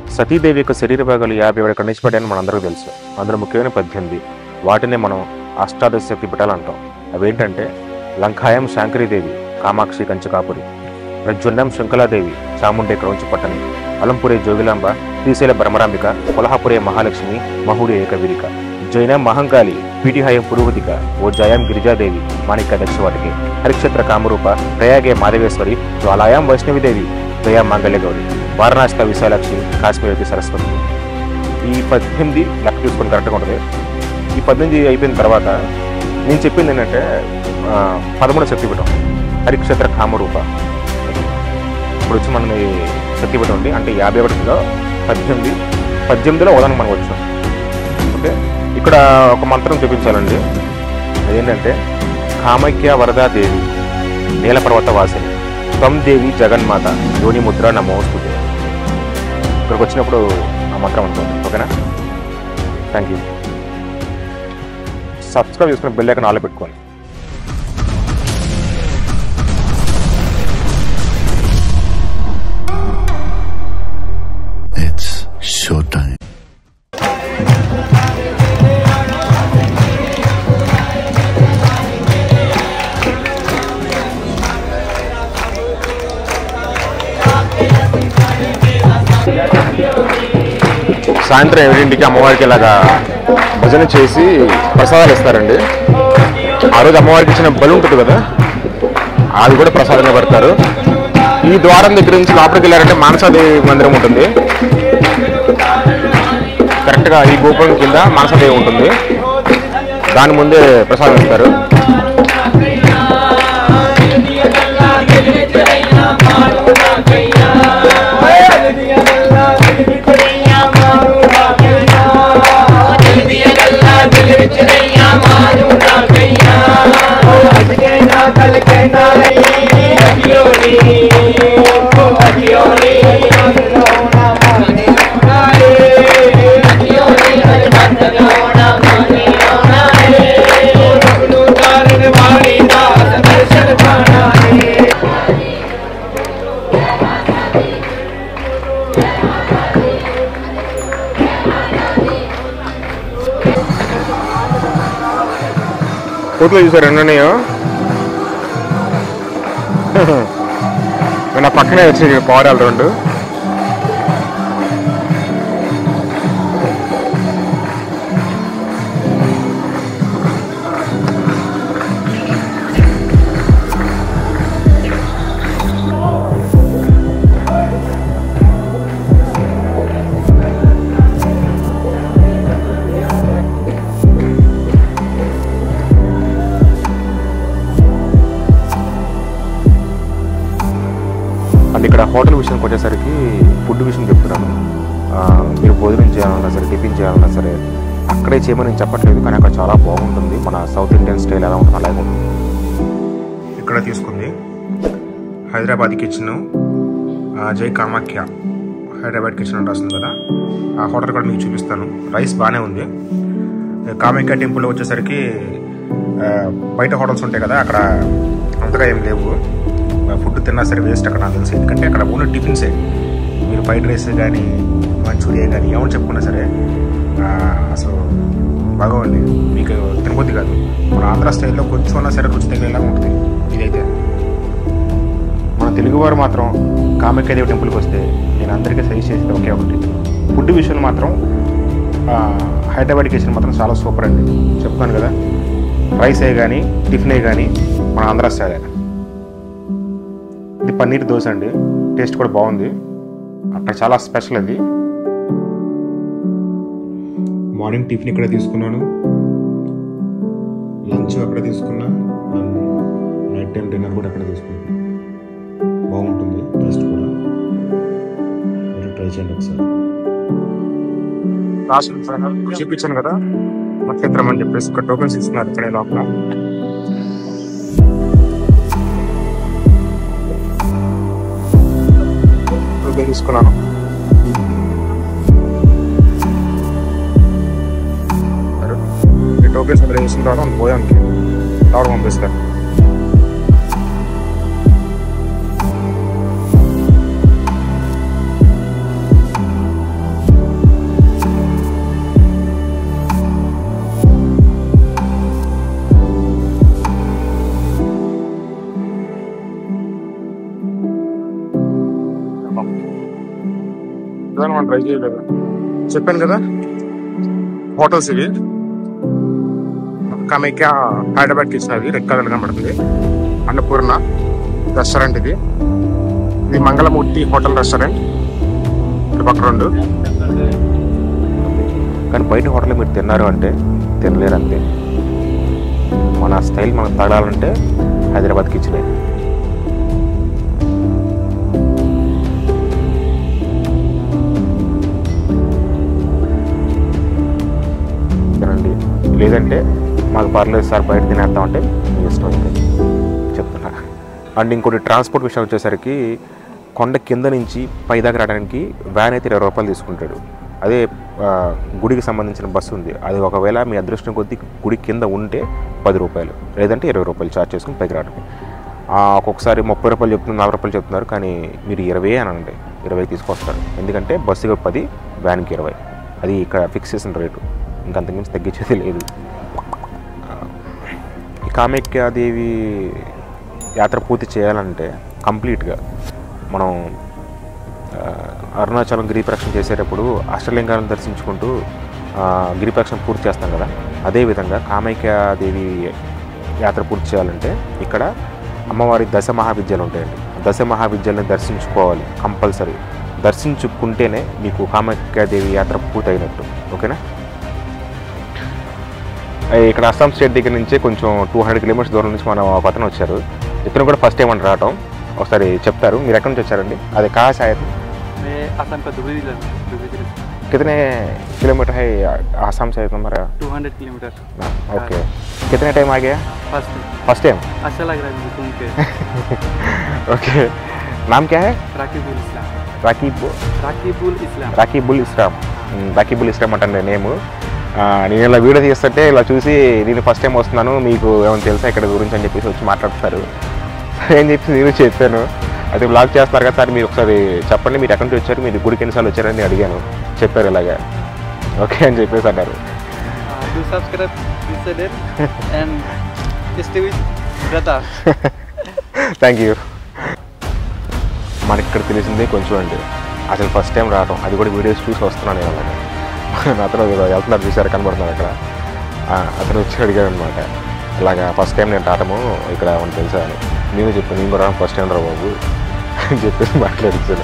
సతీదేవి యొక్క శరీర భాగాలు యాభై ఏడు ఖండించబడ్డాయని మనందరికీ తెలుసు అందులో ముఖ్యమైన పద్దెనిమిది వాటినే మనం అష్టాదశ శక్తి పీఠాలు అంటాం అవేంటంటే లంకాయం శాంకరీదేవి కామాక్షి కంచకాపురి ప్రజ్వన్నం శంకలాదేవి చాముండే క్రౌంచపట్టని అలంపురే జోగిలాంబ శ్రీశైల బ్రహ్మరాంబిక కొల్హాపురే మహాలక్ష్మి మహుడి ఏకవీరిక జైనం మహంకాళి పీఠిహాయం పురుహతిక ఓ జయాం గిరిజాదేవి మాణిక్య దక్షవాటికి హరిక్షేత్ర కామరూప ప్రయాగే మాధవేశ్వరి జ్వాలాయాం వైష్ణవిదేవి జయా మాంగళ్యగౌరి వారణాసిత విశాలాక్షి కాశ్మీరతి సరస్వతి ఈ పద్దెనిమిది లెక్క చూసుకొని కరెక్ట్గా ఉంటుంది ఈ పద్దెనిమిది అయిపోయిన తర్వాత నేను చెప్పింది ఏంటంటే ఆ, పదమూడో శక్తిపీఠం హరిక్షేత్ర కామరూప ఇప్పుడు వచ్చి మనది శక్తిపీఠం ఉంది అంటే యాభై ఒకటిలో పద్దెనిమిది పద్దెనిమిదిలో ఉదాహరణ మనకు వచ్చాం ఓకే ఇక్కడ ఒక మంత్రం చూపించాలండి అదేంటంటే కామాఖ్య వరదాదేవి నీలపర్వత వాసిని త్వం దేవి జగన్మాత యోని ముద్ర నమోస్తుతే ఇక్కడికి వచ్చినప్పుడు ఆ మంత్రం అనుకోండి ఓకేనా థ్యాంక్ యూ సబ్స్క్రైబ్ చేసుకుని బెల్ ఐకాన్ ఆలో పెట్టుకోండి It's showtime. సాయంత్రం ఏడింటికి అమ్మవారికి ఇలాగా భజన చేసి ప్రసాదాలు ఇస్తారండి ఆ రోజు అమ్మవారికి ఇచ్చిన బలి ఉంటుంది కదా అది కూడా ప్రసాదంగా పెడతారు ఈ ద్వారం దగ్గర నుంచి లోపలికి వెళ్ళారంటే మానసాదేవి మందిరం ఉంటుంది కరెక్ట్గా ఈ గోపురం కింద మానసాదేవి ఉంటుంది దాని ముందే ప్రసాదం ఇస్తారు కోతులు చూసారు ఎన్నో నా పక్కనే వచ్చి పావురాలు రెండు అండ్ ఇక్కడ హోటల్ విషయానికి వచ్చేసరికి ఫుడ్ విషయం చెప్తున్నాను ఆ, మీరు భోజనం చేయాలన్నా సరే టిఫిన్ చేయాలన్నా సరే అక్కడే చేయమని నేను చెప్పట్లేదు కానీ అక్కడ చాలా బాగుంటుంది మన సౌత్ ఇండియన్ స్టైల్ ఎలా ఉంటుంది అలాగే ఉంటుంది ఇక్కడ తీసుకుంది హైదరాబాద్ కిచెన్ జై కామాఖ్య హైదరాబాద్ కిచెన్ అని రాస్తుంది కదా ఆ హోటల్ కూడా మీకు చూపిస్తాను రైస్ బాగానే ఉంది కామాఖ్య టెంపుల్ వచ్చేసరికి ఆ, బయట హోటల్స్ ఉంటాయి కదా అక్కడ అంతగా ఏం లేవు ఫుడ్ తిన్నా సరే వేస్ట్ అక్కడ నాకు తెలిసి ఎందుకంటే అక్కడ ఓన్లీ టిఫిన్సే మీరు ఫ్రైడ్ రైస్ కానీ మంచూరియా కానీ ఏమని చెప్పుకున్నా సరే ఆ, అసలు బాగోండి మీకు తినబుద్ధి కాదు మన ఆంధ్ర స్టైల్లో కొంచెం అన్నా సరే రుచి తగిలేలా ఉంటుంది ఇదైతే మన తెలుగువారు మాత్రం కామాఖ్యదేవి టెంపుల్కి వస్తే నేను అందరికీ సజెస్ట్ చేసేది ఒకే ఒకటి ఫుడ్ విషయంలో మాత్రం ఆ, హైదరాబాద్ కిచెన్ మాత్రం చాలా సూపర్ అండి చెప్తాను కదా రైసే కానీ టిఫినే కానీ మన ఆంధ్ర స్టైలే ఇది పన్నీర్ దోశ అండి టేస్ట్ కూడా బాగుంది అక్కడ చాలా స్పెషల్ అది మార్నింగ్ టిఫిన్ ఇక్కడ తీసుకున్నాను లంచ్ అక్కడ తీసుకున్నా అండ్ నైట్ టైం డిన్నర్ కూడా అక్కడ తీసుకున్నాను బాగుంటుంది టేస్ట్ కూడా మీరు ట్రై చేయండి ఒకసారి లాస్ట్ చూపించాను కదా నక్షత్రం అని చెప్పేసి ఒక టోకెన్స్ ఇస్తున్నారు ఇక్కడే లోపల టోకెన్ తీసుకున్నాను ఈ టోకెన్స్ అందరూ వేసిన తర్వాత మనం పోయానికి రావడం పంపిస్తారు మనం ట్రై చేయలేదు చెప్పాను కదా హోటల్స్ ఇవి కామైక్య హైదరాబాద్కి ఇచ్చినది రెడ్ కలర్ కనబడుతుంది అన్నపూర్ణ రెస్టారెంట్ ఇది ఇది మంగళమూర్తి హోటల్ రెస్టారెంట్ ఇటు పక్క రెండు కానీ బయట హోటల్ మీరు తిన్నారు అంటే తినలేరు అంతే మన స్టైల్ మనకు తగలాలంటే హైదరాబాద్కి ఇచ్చినాయి తినండి లేదంటే మాకు పర్లేదు సార్ బయట తినేద్దామంటే మీ ఇష్టం ఇంకా చెప్తున్నా అండ్ ఇంకోటి ట్రాన్స్పోర్ట్ విషయం వచ్చేసరికి కొండ కింద నుంచి పై దాకా రావడానికి వ్యాన్ అయితే ఇరవై రూపాయలు తీసుకుంటాడు అదే ఆ, గుడికి సంబంధించిన బస్సు ఉంది అది ఒకవేళ మీ అదృష్టం కొద్దీ గుడి కింద ఉంటే పది రూపాయలు లేదంటే ఇరవై రూపాయలు ఛార్జ్ చేసుకుని పైకి రావడమే ఆ, ఒక్కొక్కసారి ముప్పై రూపాయలు చెప్తున్నారు నలభై రూపాయలు చెప్తున్నారు కానీ మీరు ఇరవై అనండి ఇరవై తీసుకొస్తారు ఎందుకంటే బస్సుకి పది వ్యాన్కి ఇరవై అది ఇక్కడ ఫిక్స్ చేసిన రేటు ఇంకంతకుమించి తగ్గించేది లేదు ఈ కామాఖ్యాదేవి యాత్ర పూర్తి చేయాలంటే కంప్లీట్గా మనం ఆ, అరుణాచలం గిరిప్రక్షణ చేసేటప్పుడు అష్టలింగాలను దర్శించుకుంటూ ఆ, గిరిప్రక్షణ పూర్తి చేస్తాం కదా అదేవిధంగా కామాఖ్యాదేవి యాత్ర పూర్తి చేయాలంటే ఇక్కడ అమ్మవారి దశ మహావిద్యలు ఉంటాయండి దశ మహావిద్యల్ని దర్శించుకోవాలి కంపల్సరీ దర్శించుకుంటేనే మీకు కామాఖ్యాదేవి యాత్ర పూర్తి అయినట్టు ఓకేనా ఏ, ఇక్కడ అస్సాం స్టేట్ దగ్గర నుంచి కొంచెం టూ హండ్రెడ్ కిలోమీటర్స్ దూరం నుంచి మన ఒక అతను వచ్చారు ఇతను కూడా ఫస్ట్ టైం అని రావటం ఒకసారి చెప్తారు మీరు ఎక్కడి నుంచి వచ్చారండి అది కహా शायद मैं आसाम का दुबई जिला से दुबई जिले से कितने किलोमीटर है आसाम से तुम्हारा टू हंड्रेड किलोमीटर ओके कितने टाइम आ गया फर्स्ट फर्स्ट टाइम अच्छा लग रहा है मुझे सुन के ओके नाम क्या है राकीबुल इस्लाम రాకీబ్ राकीबुल इस्लाम రాకీబుల్ ఇస్లాం మ్, రాకీబుల్ ఇస్లాం అంటే నేము ఆ, నేను ఇలా వీడియో తీస్తుంటే ఇలా చూసి నేను ఫస్ట్ టైం వస్తున్నాను మీకు ఏమైనా తెలుసా ఇక్కడ గురించి అని చెప్పేసి వచ్చి మాట్లాడుతున్నారు సరే అని చెప్పి నేను చెప్పాను అయితే బ్లాగ్ చేస్తున్నారు కదా సార్ మీరు ఒకసారి చెప్పండి మీరు ఎక్కడి నుంచి వచ్చారు మీరు గుడికి ఎన్నిసార్లు వచ్చారని నేను అడిగాను చెప్పారు ఇలాగా ఓకే అని చెప్పేసి అన్నారు do subscribe this channel and stay with brother thank you మనకి ఇక్కడ తెలిసిందే కొంచెం అండి అసలు ఫస్ట్ టైం రావడం అది కూడా వీడియోస్ చూసి వస్తున్నాను నేను అలాగా అతను ఏదో వెళ్తున్నారు చూసారు కనబడుతున్నారు అక్కడ ఆ, అతను వచ్చి అడిగాడు అనమాట ఇలాగా ఫస్ట్ టైం నేను రావటము ఇక్కడ ఏమన్నా తెలుసా అని నేను చెప్పాను నేను కూడా ఫస్ట్ టైం రా బాబు అని చెప్పేసి మాట్లాడించాను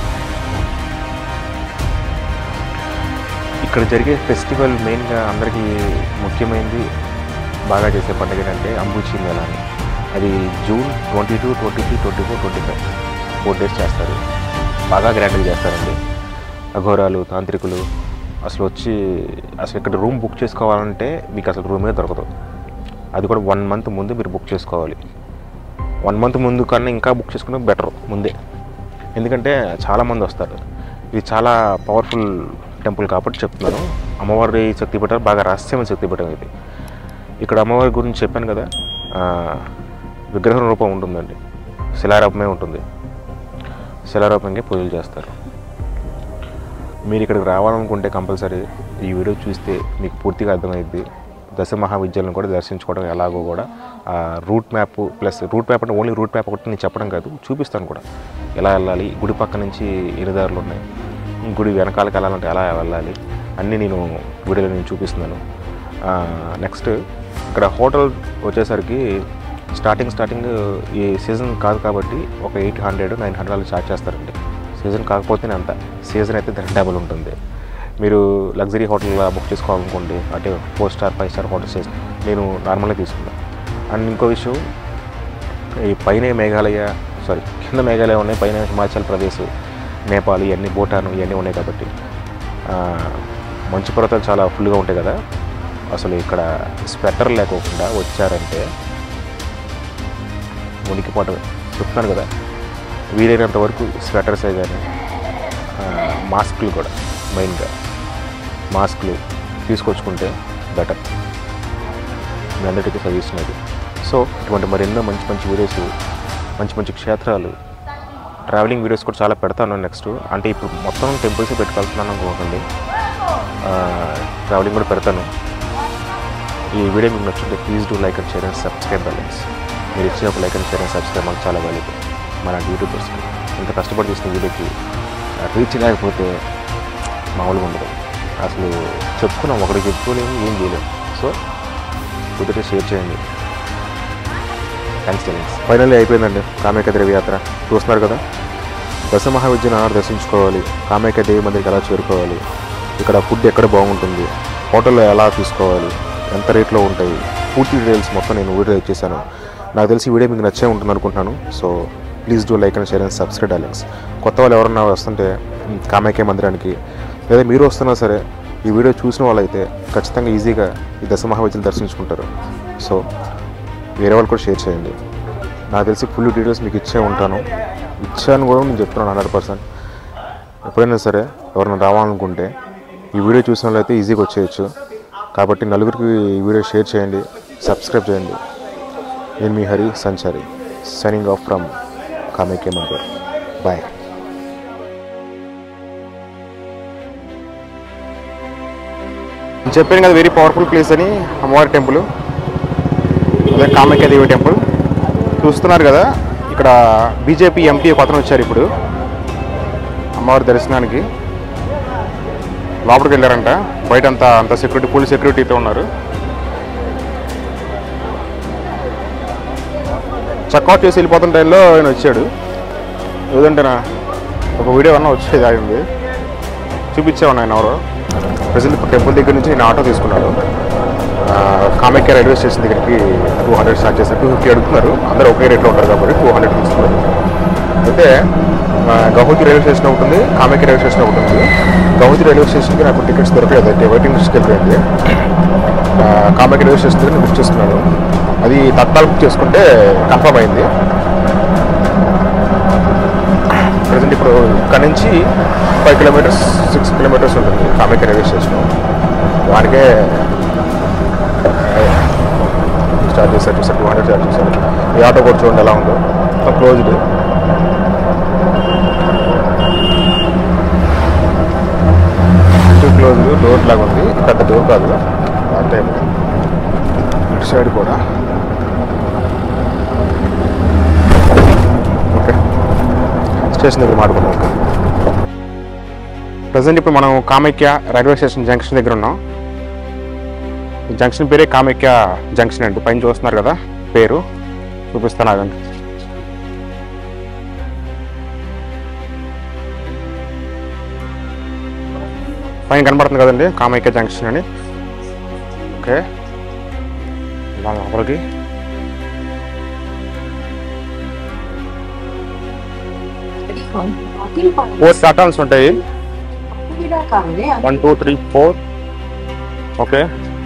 ఇక్కడ జరిగే ఫెస్టివల్ మెయిన్గా అందరికీ ముఖ్యమైనది బాగా చేసే పండుగ ఏంటంటే అంబుచి మేళా అని అది June twenty two twenty three twenty four twenty five four days చేస్తారు బాగా గ్రాండ్గా చేస్తారండి అఘోరాలు తాంత్రికులు అసలు వచ్చి అసలు ఇక్కడ రూమ్ బుక్ చేసుకోవాలంటే మీకు అసలు రూమే దొరకదు అది కూడా వన్ మంత్ ముందు మీరు బుక్ చేసుకోవాలి వన్ మంత్ ముందు కన్నా ఇంకా బుక్ చేసుకున్న బెటర్ ముందే ఎందుకంటే చాలామంది వస్తారు ఇది చాలా పవర్ఫుల్ టెంపుల్ కాబట్టి చెప్తున్నాను అమ్మవారి శక్తిపీఠం బాగా రహస్యమైన శక్తిపీఠం ఇది ఇక్కడ అమ్మవారి గురించి చెప్పాను కదా ఆ, విగ్రహం రూపం ఉంటుందండి శిలారూపమే ఉంటుంది శిలారూపంగా పూజలు చేస్తారు మీరు ఇక్కడికి రావాలనుకుంటే కంపల్సరీ ఈ వీడియో చూస్తే మీకు పూర్తిగా అర్థమైద్ది దశ మహావిద్యాలను కూడా దర్శించుకోవడం ఎలాగో కూడా ఆ route map plus route map అంటే ఓన్లీ రూట్ మ్యాప్ ఒకటి నేను చెప్పడం కాదు చూపిస్తాను కూడా ఎలా వెళ్ళాలి గుడి పక్క నుంచి ఎన్ని దారులు ఉన్నాయి గుడి వెనకాలకి వెళ్ళాలంటే ఎలా వెళ్ళాలి అన్నీ నేను వీడియోలో నేను చూపిస్తున్నాను నెక్స్ట్ ఇక్కడ హోటల్ వచ్చేసరికి స్టార్టింగ్ స్టార్టింగ్ ఈ సీజన్ కాదు కాబట్టి ఒక ఎయిట్ హండ్రెడ్ నైన్ హండ్రెడ్ అలా ఛార్జ్ చేస్తారండి సీజన్ కాకపోతేనే అంత సీజన్ అయితే దాని డబుల్ ఉంటుంది మీరు లగ్జరీ హోటల్ బుక్ చేసుకోవాలనుకోండి అంటే four star five star hotels నేను నార్మల్గా తీసుకున్నాను అండ్ ఇంకో విషయం ఈ పైన మేఘాలయ సారీ కింద మేఘాలయ ఉన్నాయి పైన హిమాచల్ ప్రదేశ్ నేపాల్ ఇవన్నీ భూటాన్ ఇవన్నీ ఉన్నాయి కాబట్టి ఆ, మంచు పర్వతాలు చాలా ఫుల్గా ఉంటాయి కదా అసలు ఇక్కడ స్వెటర్ లేకోకుండా వచ్చారంటే ఉనికిపోవటమే చెప్తున్నాను కదా వీలైనంత వరకు స్వెటర్సే కానీ మాస్కులు కూడా మెయిన్గా మాస్కులు తీసుకొచ్చుకుంటే బెటర్ మీ అందరికీ సజెషన్ అది సో ఇటువంటి మరెన్నో మంచి మంచి వీడియోస్ మంచి మంచి క్షేత్రాలు ట్రావెలింగ్ వీడియోస్ కూడా చాలా పెడతాను నెక్స్ట్ అంటే ఇప్పుడు మొత్తం టెంపుల్స్ పెట్టుకెళ్తున్నాను అనుకోకండి ట్రావెలింగ్ కూడా పెడతాను ఈ వీడియో మీకు నచ్చుంటే please do like and share and subscribe బ్యాలెన్స్ మీరు ఇచ్చే ఒక like and share and subscribe మాకు చాలా వాల్యుబుల్ మన యూట్యూబర్స్కి ఇంత కష్టపడి చేసిన వీడియోకి రీచ్ లేకపోతే మామూలుగా ఉండదు అసలు చెప్పుకున్నాం ఒకటి చెప్పుకోలేము ఏం చేయలేము సో కుదిరితే షేర్ చేయండి థ్యాంక్స్ థ్యాంక్స్ ఫైనల్లీ అయిపోయిందండి కామాఖ్య దేవి యాత్ర చూస్తున్నారు కదా దశ మహావిద్యను దర్శించుకోవాలి కామాఖ్య దేవి మందిరికి ఎలా చేరుకోవాలి ఇక్కడ ఫుడ్ ఎక్కడ బాగుంటుంది హోటల్లో ఎలా తీసుకోవాలి ఎంత రేట్లో ఉంటాయి పూర్తి డీటెయిల్స్ మొత్తం నేను వీడియో ఇచ్చేసాను నాకు తెలిసి ఈ వీడియో మీకు నచ్చే ఉంటుంది అనుకుంటున్నాను so please do like and share and subscribe darlings కొత్త వాళ్ళు ఎవరన్నా వస్తుంటే మ్, కామాఖ్య మందిరానికి లేదా మీరు వస్తున్నా సరే ఈ వీడియో చూసిన వాళ్ళైతే ఖచ్చితంగా ఈజీగా ఈ దశ మహావిద్యను దర్శించుకుంటారు సో వేరే వాళ్ళు కూడా షేర్ చేయండి నాకు తెలిసి ఫుల్ డీటెయిల్స్ మీకు ఇచ్చే ఉంటాను ఇచ్చాను కూడా నేను చెప్తున్నాను హండ్రెడ్ పర్సెంట్ ఎప్పుడైనా సరే ఎవరైనా రావాలనుకుంటే ఈ వీడియో చూసిన వాళ్ళైతే ఈజీగా వచ్చేయచ్చు కాబట్టి నలుగురికి ఈ వీడియో షేర్ చేయండి సబ్స్క్రైబ్ చేయండి నేను మీ Hari Sanchari signing off from Kamakhya Mandir bye చెప్పాను కదా వెరీ పవర్ఫుల్ ప్లేస్ అని అమ్మవారి టెంపుల్ అదే కామాఖ్య దేవి టెంపుల్ చూస్తున్నారు కదా ఇక్కడ బీజేపీ ఎంపీ ఒక అతను వచ్చారు ఇప్పుడు అమ్మవారి దర్శనానికి లోపలికి వెళ్ళారంట బయట అంతా అంత సెక్యూరిటీ ఫుల్ సెక్యూరిటీతో ఉన్నారు చెక్అవుట్ చేసి వెళ్ళిపోతున్న టైంలో ఆయన వచ్చాడు ఏదంటేనా ఒక వీడియో అన్న వచ్చేది ఆగింది చూపించేవాడు ఆయన ఎవరో ప్రజెంట్ ఇప్పుడు టెంపుల్ దగ్గర నుంచి నేను ఆటో తీసుకున్నాను ఆ, కామాఖ్య రైల్వే స్టేషన్ దగ్గరికి టూ హండ్రెడ్ స్టార్ట్ చేశారు టూ ఫిఫ్టీ అడుగుతున్నారు అందరూ ఒకే రేట్లో ఉంటారు కాబట్టి టూ హండ్రెడ్ తీసుకున్నారు అయితే ఆ, గౌహతి రైల్వే స్టేషన్ ఉంటుంది కామాఖ్య రైల్వే స్టేషన్ ఒకటి ఉంది గౌహతి రైల్వే స్టేషన్కి నాకు టికెట్స్ దొరకలేదు అంటే వెయిటింగ్ లిస్ట్కి వెళ్ళిపోయింది ఆ, కామాఖ్య రైల్వే స్టేషన్ దగ్గర నేను బుక్ చేసుకున్నాను అది తత్కాల్ బుక్ చేసుకుంటే కన్ఫర్మ్ అయింది ప్రజెంట్ ఇప్పుడు ఇక్కడ నుంచి ఫైవ్ కిలోమీటర్స్ సిక్స్ కిలోమీటర్స్ ఉంటుంది కామాఖ్య రైల్వే స్టేషన్ దానికే స్టార్ట్ చేశారు చూసారు టూ హండ్రెడ్ స్టార్ట్ చేశారు ఈ ఆటో కూడా చూడండి ఎలా ఉందో క్లోజ్డ్ క్లోజ్డ్ డోర్ లాగా ఉంది పెద్ద డోర్ కాదు అంటే ఇటు సైడ్ కూడా ఓకే స్టేషన్ దగ్గర మాట్లాడుకుందాం ఓకే ప్రజెంట్ ఇప్పుడు మనం కామాఖ్య రైల్వే స్టేషన్ జంక్షన్ దగ్గర ఉన్నాం ఈ జంక్షన్ పేరే కామాఖ్య జంక్షన్ అండి పైన చూస్తున్నారు కదా పేరు చూపిస్తాను ఆగండి పైన కనబడుతుంది కదండి కామాఖ్య జంక్షన్ అని ఓకే ఇలా లోపలికి ఫోర్ ప్లాట్ఫామ్స్ ఉంటాయి one two three four okay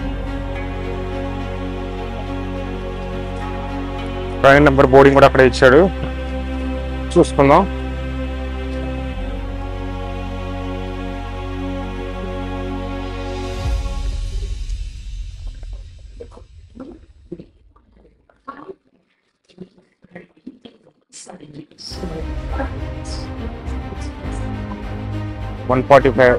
train number boarding కూడా అక్కడ ఇచ్చాడు చూసుకుందాం వన్ ఫార్టీ ఫైవ్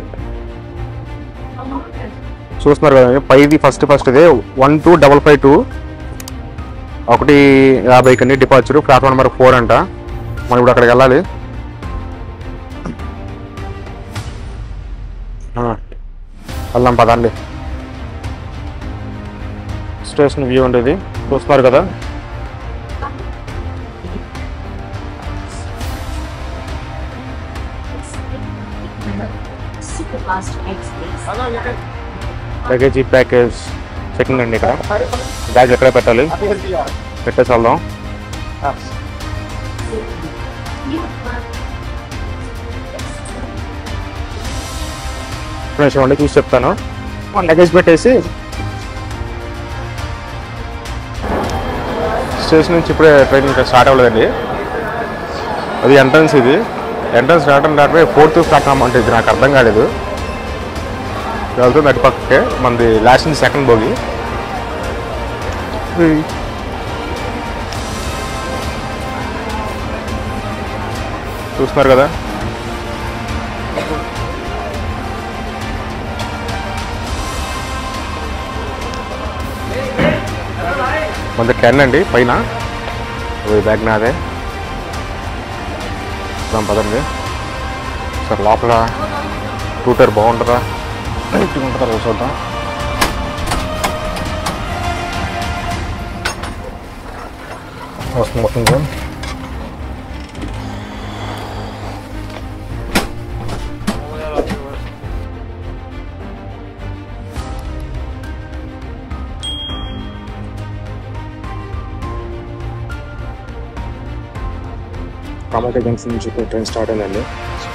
చూస్తున్నారు కదా పైది ఫస్ట్ ఫస్ట్ ఇదే one two double five two ఒకటి యాభైకి అన్ని డిపార్చర్ ప్లాట్ఫామ్ నెంబర్ ఫోర్ అంట మనం ఇప్పుడు అక్కడికి వెళ్ళాలి ఆ, వెళ్దాం పదండి స్టేషన్ వ్యూ ఉండేది చూస్తున్నారు కదా Super fast express. Luggage package checking అండి ఇక్కడ బ్యాగ్ ఎక్కడ పెట్టాలి పెట్టేసి వెళ్దాం ఒక నిమిషం అండి చూసి చెప్తాను లగేజ్ పెట్టేసి స్టేషన్ నుంచి ఇప్పుడే ట్రైన్ ఇంకా స్టార్ట్ అవ్వలేదండి అది ఎంట్రన్స్ ఇది ఎంట్రన్స్ రావడం దాటిపై ఫోర్త్ ప్లాట్ఫామ్ అంటే ఇది నాకు అర్థం కాలేదు వెళ్తుంది అటు పక్కకే మనది లాస్ట్ నుంచి సెకండ్ భోగి చూస్తున్నారు కదా మన టెన్ అండి పైన ఓ బ్యాగ్ నాదే చూద్దాం పదండి సార్ లోపల స్కూటర్ బాగుంటుందా గట్టిగా ఉంటుందా రోజు చూద్దాం వస్తుంది వస్తుంది కామాఖ్య జంక్షన్ నుంచి ట్రైన్ స్టార్ట్ అయిందండి